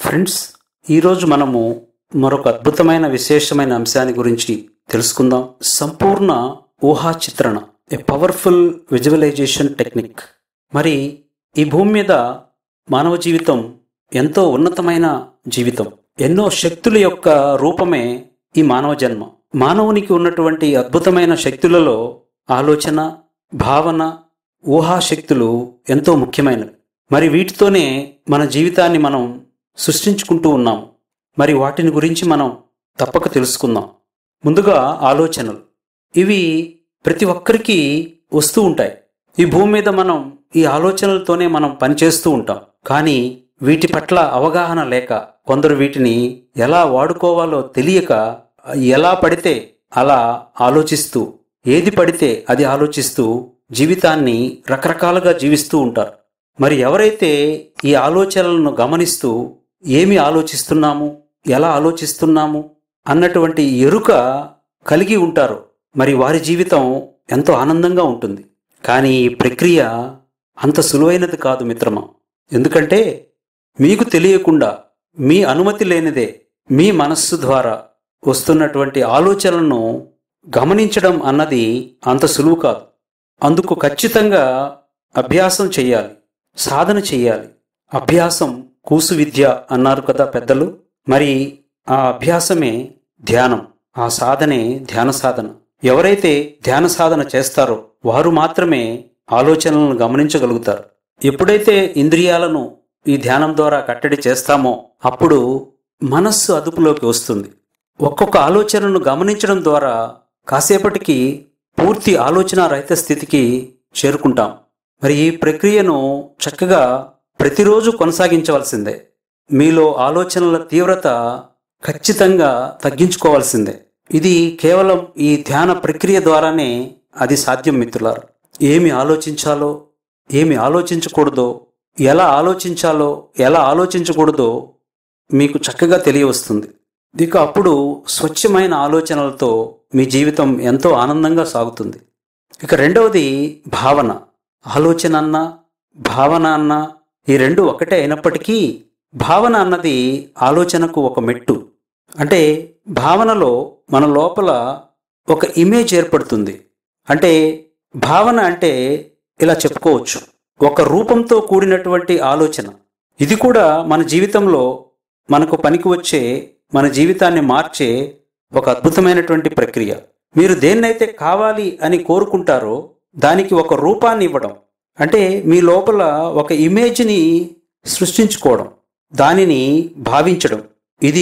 friends ఈరోజు మనము మరొక అద్భుతమైన విశేషమైన అంశాన్ని గురించి తెలుసుకుందాం సంపూర్ణ ఊహా చిత్రణ ఏ పవర్ఫుల్ విజువలైజేషన్ టెక్నిక్ మరి ఈ భూమి మీద మానవ జీవితం ఎంతో ఉన్నతమైన జీవితం ఎన్నో శక్తుల యొక్క రూపమే ఈ మానవ జన్మ మానవునికి ఉన్నటువంటి అద్భుతమైన శక్తులలో ఆలోచన భావన ఊహాశక్తులు ఎంతో ముఖ్యమైనవి మరి వీటితోనే మన జీవితాన్ని మనం సృష్టించుకుంటూ ఉన్నాం మరి వాటిని గురించి మనం తప్పక తెలుసుకుందాం ముందుగా ఆలోచనలు ఇవి ప్రతి ఒక్కరికి వస్తూ ఉంటాయి ఈ భూమి మీద మనం ఈ ఆలోచనలతోనే మనం పనిచేస్తూ ఉంటాం కానీ వీటి పట్ల అవగాహన లేక కొందరు వీటిని ఎలా వాడుకోవాలో తెలియక ఎలా పడితే అలా ఆలోచిస్తూ ఏది పడితే అది ఆలోచిస్తూ జీవితాన్ని రకరకాలుగా జీవిస్తూ ఉంటారు మరి ఎవరైతే ఈ ఆలోచనలను గమనిస్తూ ఏమి ఆలోచిస్తున్నాము ఎలా ఆలోచిస్తున్నాము అన్నటువంటి ఎరుక కలిగి ఉంటారు మరి వారి జీవితం ఎంతో ఆనందంగా ఉంటుంది కానీ ఈ ప్రక్రియ అంత సులువైనది కాదు మిత్రమా ఎందుకంటే మీకు తెలియకుండా మీ అనుమతి లేనిదే మీ మనస్సు ద్వారా వస్తున్నటువంటి ఆలోచనలను గమనించడం అన్నది అంత సులువు కాదు అందుకు ఖచ్చితంగా అభ్యాసం చేయాలి సాధన చేయాలి అభ్యాసం కూసు విద్య అన్నారు కదా పెద్దలు మరి ఆ అభ్యాసమే ధ్యానం ఆ సాధనే ధ్యాన సాధన ఎవరైతే ధ్యాన సాధన చేస్తారో వారు మాత్రమే ఆలోచనలను గమనించగలుగుతారు ఎప్పుడైతే ఇంద్రియాలను ఈ ధ్యానం ద్వారా కట్టడి చేస్తామో అప్పుడు మనస్సు అదుపులోకి వస్తుంది ఒక్కొక్క ఆలోచనను గమనించడం ద్వారా కాసేపటికి పూర్తి ఆలోచన రహిత స్థితికి చేరుకుంటాం మరి ఈ ప్రక్రియను చక్కగా ప్రతిరోజు కొనసాగించవలసిందే మీలో ఆలోచనల తీవ్రత ఖచ్చితంగా తగ్గించుకోవాల్సిందే ఇది కేవలం ఈ ధ్యాన ప్రక్రియ ద్వారానే అది సాధ్యం మిత్రులారు ఏమి ఆలోచించాలో ఏమి ఆలోచించకూడదో ఎలా ఆలోచించాలో ఎలా ఆలోచించకూడదో మీకు చక్కగా తెలియవస్తుంది ఇక అప్పుడు స్వచ్ఛమైన ఆలోచనలతో మీ జీవితం ఎంతో ఆనందంగా సాగుతుంది ఇక రెండవది భావన ఆలోచన అన్న భావన అన్న ఈ రెండు ఒకటే అయినప్పటికీ భావన అన్నది ఆలోచనకు ఒక మెట్టు అంటే భావనలో మన లోపల ఒక ఇమేజ్ ఏర్పడుతుంది అంటే భావన అంటే ఇలా చెప్పుకోవచ్చు ఒక రూపంతో కూడినటువంటి ఆలోచన ఇది కూడా మన జీవితంలో మనకు పనికి వచ్చే మన జీవితాన్ని మార్చే ఒక అద్భుతమైనటువంటి ప్రక్రియ మీరు దేన్నైతే కావాలి అని కోరుకుంటారో దానికి ఒక రూపాన్ని ఇవ్వడం అంటే మీ లోపల ఒక ఇమేజ్ని సృష్టించుకోవడం దానిని భావించడం ఇది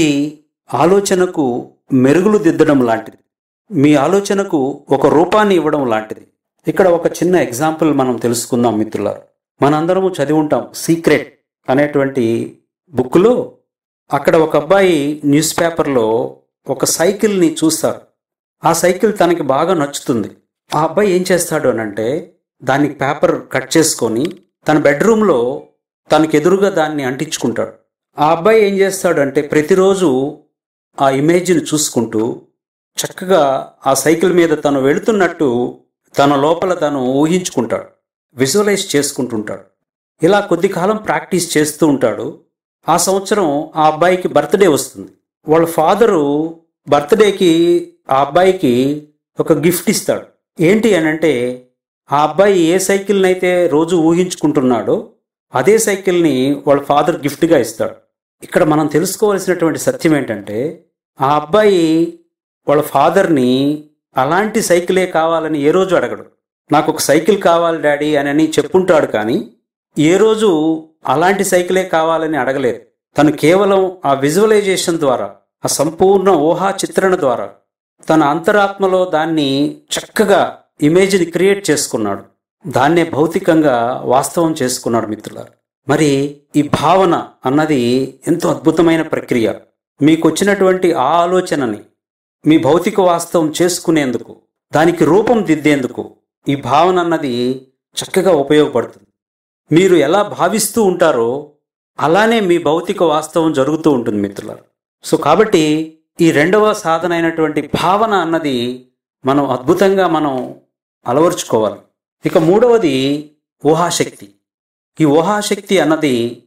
ఆలోచనకు మెరుగులు దిద్దడం లాంటిది మీ ఆలోచనకు ఒక రూపాన్ని ఇవ్వడం లాంటిది ఇక్కడ ఒక చిన్న ఎగ్జాంపుల్ మనం తెలుసుకుందాం మిత్రులారు మనందరము చదివి ఉంటాం సీక్రెట్ అనేటువంటి బుక్లో అక్కడ ఒక అబ్బాయి న్యూస్ పేపర్లో ఒక సైకిల్ని చూస్తాడు ఆ సైకిల్ తనకి బాగా నచ్చుతుంది ఆ అబ్బాయి ఏం చేస్తాడు అనంటే దానికి పేపర్ కట్ చేసుకొని తన బెడ్రూమ్లో తనకు ఎదురుగా దాన్ని అంటించుకుంటాడు ఆ అబ్బాయి ఏం చేస్తాడంటే ప్రతిరోజు ఆ ఇమేజ్ని చూసుకుంటూ చక్కగా ఆ సైకిల్ మీద తను వెళుతున్నట్టు తన లోపల తను ఊహించుకుంటాడు విజువలైజ్ చేసుకుంటుంటాడు ఇలా కొద్ది కాలం ప్రాక్టీస్ చేస్తూ ఉంటాడు ఆ సంవత్సరం ఆ అబ్బాయికి బర్త్డే వస్తుంది వాళ్ళ ఫాదరు బర్త్డేకి ఆ అబ్బాయికి ఒక గిఫ్ట్ ఇస్తాడు ఏంటి అని అంటే ఆ అబ్బాయి ఏ సైకిల్ని అయితే రోజు ఊహించుకుంటున్నాడో అదే సైకిల్ని వాళ్ళ ఫాదర్ గిఫ్ట్గా ఇస్తాడు ఇక్కడ మనం తెలుసుకోవాల్సినటువంటి సత్యం ఏంటంటే ఆ అబ్బాయి వాళ్ళ ఫాదర్ని అలాంటి సైకిలే కావాలని ఏ రోజు అడగడు నాకు ఒక సైకిల్ కావాలి డాడీ అని అని చెప్పుంటాడు కానీ ఏ రోజు అలాంటి సైకిలే కావాలని అడగలేదు తను కేవలం ఆ విజువలైజేషన్ ద్వారా ఆ సంపూర్ణ ఊహా చిత్రణ ద్వారా తన అంతరాత్మలో దాన్ని చక్కగా ఇమేజ్ని క్రియేట్ చేసుకున్నాడు దాన్నే భౌతికంగా వాస్తవం చేసుకున్నాడు మిత్రులారు మరి ఈ భావన అన్నది ఎంతో అద్భుతమైన ప్రక్రియ మీకు వచ్చినటువంటి ఆ ఆలోచనని మీ భౌతిక వాస్తవం చేసుకునేందుకు దానికి రూపం దిద్దేందుకు ఈ భావన అన్నది చక్కగా ఉపయోగపడుతుంది మీరు ఎలా భావిస్తూ ఉంటారో అలానే మీ భౌతిక వాస్తవం జరుగుతూ ఉంటుంది మిత్రులారు సో కాబట్టి ఈ రెండవ సాధన అయినటువంటి భావన అన్నది మనం అద్భుతంగా మనం అలవర్చుకోవాలి ఇక మూడవది ఊహాశక్తి ఈ ఊహాశక్తి అన్నది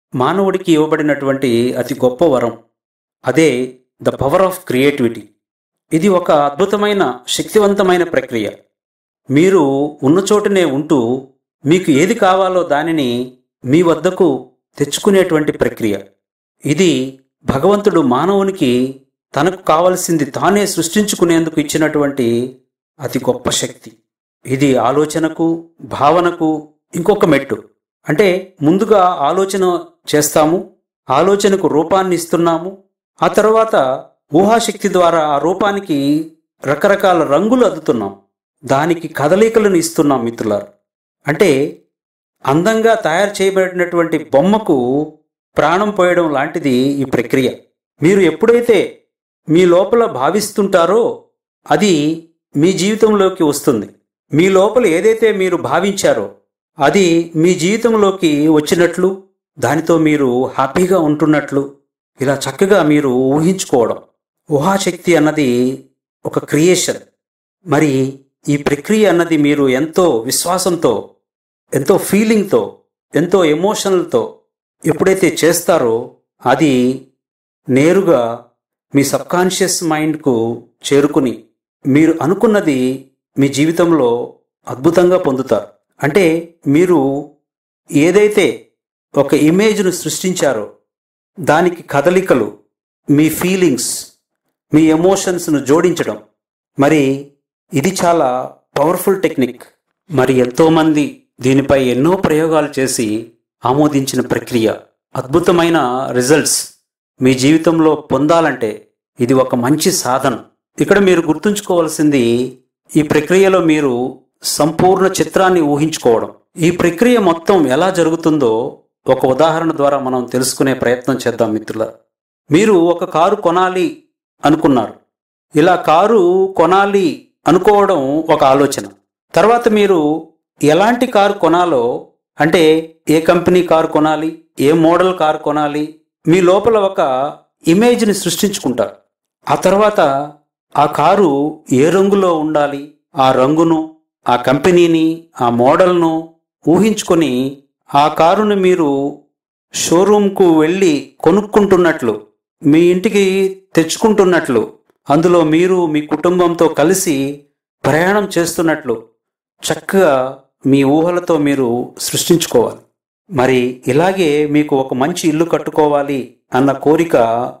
మానవుడికి ఇవ్వబడినటువంటి అతి గొప్ప వరం అదే ద పవర్ ఆఫ్ క్రియేటివిటీ ఇది ఒక అద్భుతమైన శక్తివంతమైన ప్రక్రియ మీరు ఉన్న చోటనే ఉంటూ మీకు ఏది కావాలో దానిని మీ వద్దకు తెచ్చుకునేటువంటి ప్రక్రియ ఇది భగవంతుడు మానవునికి తనకు కావలసింది తానే సృష్టించుకునేందుకు ఇచ్చినటువంటి అతి గొప్ప శక్తి ఇది ఆలోచనకు భావనకు ఇంకొక మెట్టు అంటే ముందుగా ఆలోచన చేస్తాము ఆలోచనకు రూపాన్ని ఇస్తున్నాము ఆ తర్వాత ఊహాశక్తి ద్వారా ఆ రూపానికి రకరకాల రంగులు అద్దుతున్నాం దానికి కదలికలను ఇస్తున్నాం మిత్రులారు అంటే అందంగా తయారు చేయబడినటువంటి బొమ్మకు ప్రాణం పోయడం లాంటిది ఈ ప్రక్రియ మీరు ఎప్పుడైతే మీ లోపల భావిస్తుంటారో అది మీ జీవితంలోకి వస్తుంది మీ లోపల ఏదైతే మీరు భావించారో అది మీ జీవితంలోకి వచ్చినట్లు దానితో మీరు హ్యాపీగా ఉంటున్నట్లు ఇలా చక్కగా మీరు ఊహించుకోవడం ఊహాశక్తి అన్నది ఒక క్రియేషన్ మరి ఈ ప్రక్రియ అన్నది మీరు ఎంతో విశ్వాసంతో ఎంతో ఫీలింగ్తో ఎంతో ఎమోషనల్తో ఎప్పుడైతే చేస్తారో అది నేరుగా మీ సబ్కాన్షియస్ మైండ్కు చేరుకుని మీరు అనుకున్నది మీ జీవితంలో అద్భుతంగా పొందుతారు అంటే మీరు ఏదైతే ఒక ఇమేజ్ను సృష్టించారో దానికి కదలికలు మీ ఫీలింగ్స్ మీ ఎమోషన్స్ను జోడించడం మరి ఇది చాలా పవర్ఫుల్ టెక్నిక్ మరి ఎంతోమంది దీనిపై ఎన్నో ప్రయోగాలు చేసి ఆమోదించిన ప్రక్రియ అద్భుతమైన రిజల్ట్స్ మీ జీవితంలో పొందాలంటే ఇది ఒక మంచి సాధన ఇక్కడ మీరు గుర్తుంచుకోవాల్సింది ఈ ప్రక్రియలో మీరు సంపూర్ణ చిత్రాన్ని ఊహించుకోవడం ఈ ప్రక్రియ మొత్తం ఎలా జరుగుతుందో ఒక ఉదాహరణ ద్వారా మనం తెలుసుకునే ప్రయత్నం చేద్దాం మిత్రుల మీరు ఒక కారు కొనాలి అనుకున్నారు ఇలా కారు కొనాలి అనుకోవడం ఒక ఆలోచన తర్వాత మీరు ఎలాంటి కారు కొనాలో అంటే ఏ కంపెనీ కారు కొనాలి ఏ మోడల్ కారు కొనాలి మీ లోపల ఒక ఇమేజ్ని సృష్టించుకుంటారు ఆ తర్వాత ఆ కారు ఏ రంగులో ఉండాలి ఆ రంగును ఆ కంపెనీని ఆ మోడల్ను ఊహించుకొని ఆ కారును మీరు షోరూంకు వెళ్ళి కొనుక్కుంటున్నట్లు మీ ఇంటికి తెచ్చుకుంటున్నట్లు అందులో మీరు మీ కుటుంబంతో కలిసి ప్రయాణం చేస్తున్నట్లు చక్కగా మీ ఊహలతో మీరు సృష్టించుకోవాలి మరి ఇలాగే మీకు ఒక మంచి ఇల్లు కట్టుకోవాలి అన్న కోరిక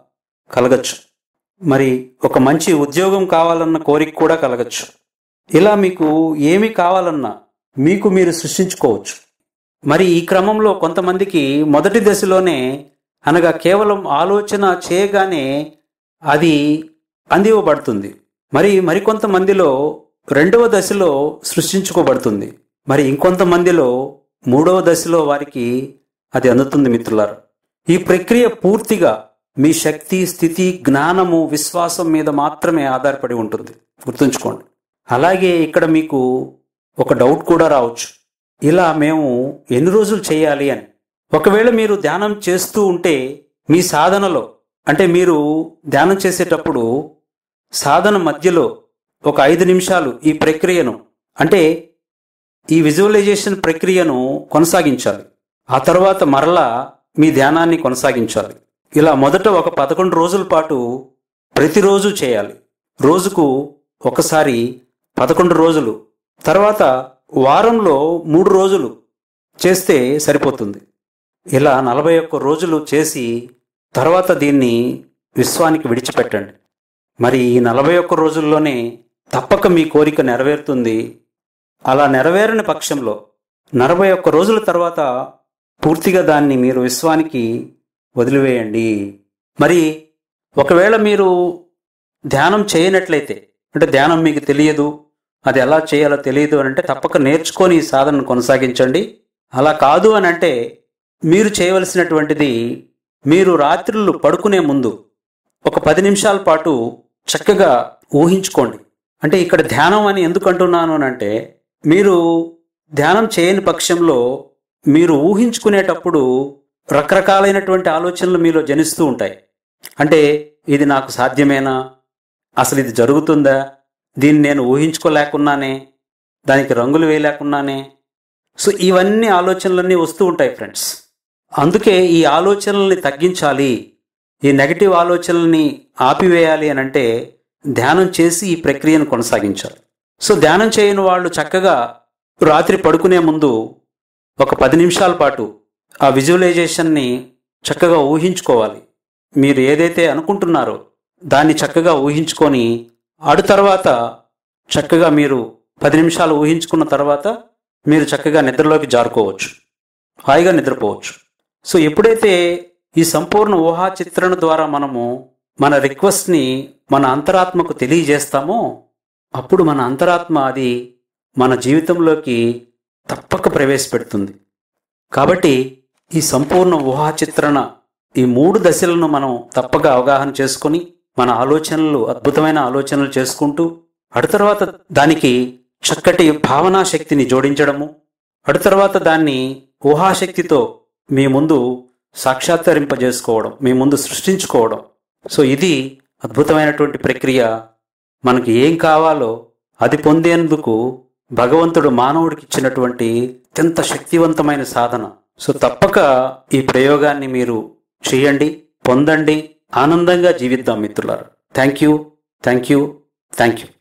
కలగచ్చు మరి ఒక మంచి ఉద్యోగం కావాలన్న కోరిక కూడా కలగచ్చు ఇలా మీకు ఏమి కావాలన్నా మీకు మీరు సృష్టించుకోవచ్చు మరి ఈ క్రమంలో కొంతమందికి మొదటి దశలోనే అనగా కేవలం ఆలోచన చేయగానే అది అందివ్వబడుతుంది మరి మరికొంతమందిలో రెండవ దశలో సృష్టించుకోబడుతుంది మరి ఇంకొంతమందిలో మూడవ దశలో వారికి అది అందుతుంది మిత్రులారు ఈ ప్రక్రియ పూర్తిగా మీ శక్తి స్థితి జ్ఞానము విశ్వాసం మీద మాత్రమే ఆధారపడి ఉంటుంది గుర్తుంచుకోండి అలాగే ఇక్కడ మీకు ఒక డౌట్ కూడా రావచ్చు ఇలా మేము ఎన్ని రోజులు చేయాలి అని ఒకవేళ మీరు ధ్యానం చేస్తూ ఉంటే మీ సాధనలో అంటే మీరు ధ్యానం చేసేటప్పుడు సాధన మధ్యలో ఒక ఐదు నిమిషాలు ఈ ప్రక్రియను అంటే ఈ విజువలైజేషన్ ప్రక్రియను కొనసాగించాలి ఆ తర్వాత మరలా మీ ధ్యానాన్ని కొనసాగించాలి ఇలా మొదట ఒక పదకొండు రోజుల పాటు ప్రతిరోజు చేయాలి రోజుకు ఒకసారి పదకొండు రోజులు తర్వాత వారంలో మూడు రోజులు చేస్తే సరిపోతుంది ఇలా నలభై ఒక్క రోజులు చేసి తర్వాత దీన్ని విశ్వానికి విడిచిపెట్టండి మరి ఈ నలభై ఒక్క రోజుల్లోనే తప్పక మీ కోరిక నెరవేరుతుంది అలా నెరవేరని పక్షంలో నలభై ఒక్క రోజుల తర్వాత పూర్తిగా దాన్ని మీరు విశ్వానికి వదిలివేయండి మరి ఒకవేళ మీరు ధ్యానం చేయనట్లయితే అంటే ధ్యానం మీకు తెలియదు అది ఎలా చేయాలో తెలియదు అని అంటే తప్పక నేర్చుకొని ఈ సాధనను కొనసాగించండి అలా కాదు అని అంటే మీరు చేయవలసినటువంటిది మీరు రాత్రులు పడుకునే ముందు ఒక పది నిమిషాల పాటు చక్కగా ఊహించుకోండి అంటే ఇక్కడ ధ్యానం అని ఎందుకు అంటున్నాను అని అంటే మీరు ధ్యానం చేయని పక్షంలో మీరు ఊహించుకునేటప్పుడు రకరకాలైనటువంటి ఆలోచనలు మీలో జనిస్తూ ఉంటాయి అంటే ఇది నాకు సాధ్యమేనా అసలు ఇది జరుగుతుందా దీన్ని నేను ఊహించుకోలేకున్నానే దానికి రంగులు వేయలేకున్నానే సో ఇవన్నీ ఆలోచనలన్నీ వస్తూ ఉంటాయి ఫ్రెండ్స్ అందుకే ఈ ఆలోచనల్ని తగ్గించాలి ఈ నెగటివ్ ఆలోచనల్ని ఆపివేయాలి అని అంటే ధ్యానం చేసి ఈ ప్రక్రియను కొనసాగించాలి సో ధ్యానం చేయని వాళ్ళు చక్కగా రాత్రి పడుకునే ముందు ఒక పది నిమిషాల పాటు ఆ విజువలైజేషన్ని చక్కగా ఊహించుకోవాలి మీరు ఏదైతే అనుకుంటున్నారో దాన్ని చక్కగా ఊహించుకొని ఆడు తర్వాత చక్కగా మీరు పది నిమిషాలు ఊహించుకున్న తర్వాత మీరు చక్కగా నిద్రలోకి జారుకోవచ్చు హాయిగా నిద్రపోవచ్చు సో ఎప్పుడైతే ఈ సంపూర్ణ ఊహా చిత్రణ ద్వారా మనము మన రిక్వెస్ట్ని మన అంతరాత్మకు తెలియజేస్తామో అప్పుడు మన అంతరాత్మ అది మన జీవితంలోకి తప్పక ప్రవేశపెడుతుంది కాబట్టి ఈ సంపూర్ణ ఊహా చిత్రణ ఈ మూడు దశలను మనం తప్పక అవగాహన చేసుకొని మన ఆలోచనలు అద్భుతమైన ఆలోచనలు చేసుకుంటూ అటు తర్వాత దానికి చక్కటి భావనా శక్తిని జోడించడము అటు తర్వాత దాన్ని ఊహాశక్తితో మీ ముందు సాక్షాత్కరింపజేసుకోవడం మీ ముందు సృష్టించుకోవడం సో ఇది అద్భుతమైనటువంటి ప్రక్రియ మనకి ఏం కావాలో అది పొందేందుకు భగవంతుడు మానవుడికి ఇచ్చినటువంటి అత్యంత శక్తివంతమైన సాధన సో తప్పక ఈ ప్రయోగాన్ని మీరు చేయండి పొందండి ఆనందంగా జీవిద్దాం మిత్రులారా thank you thank you thank you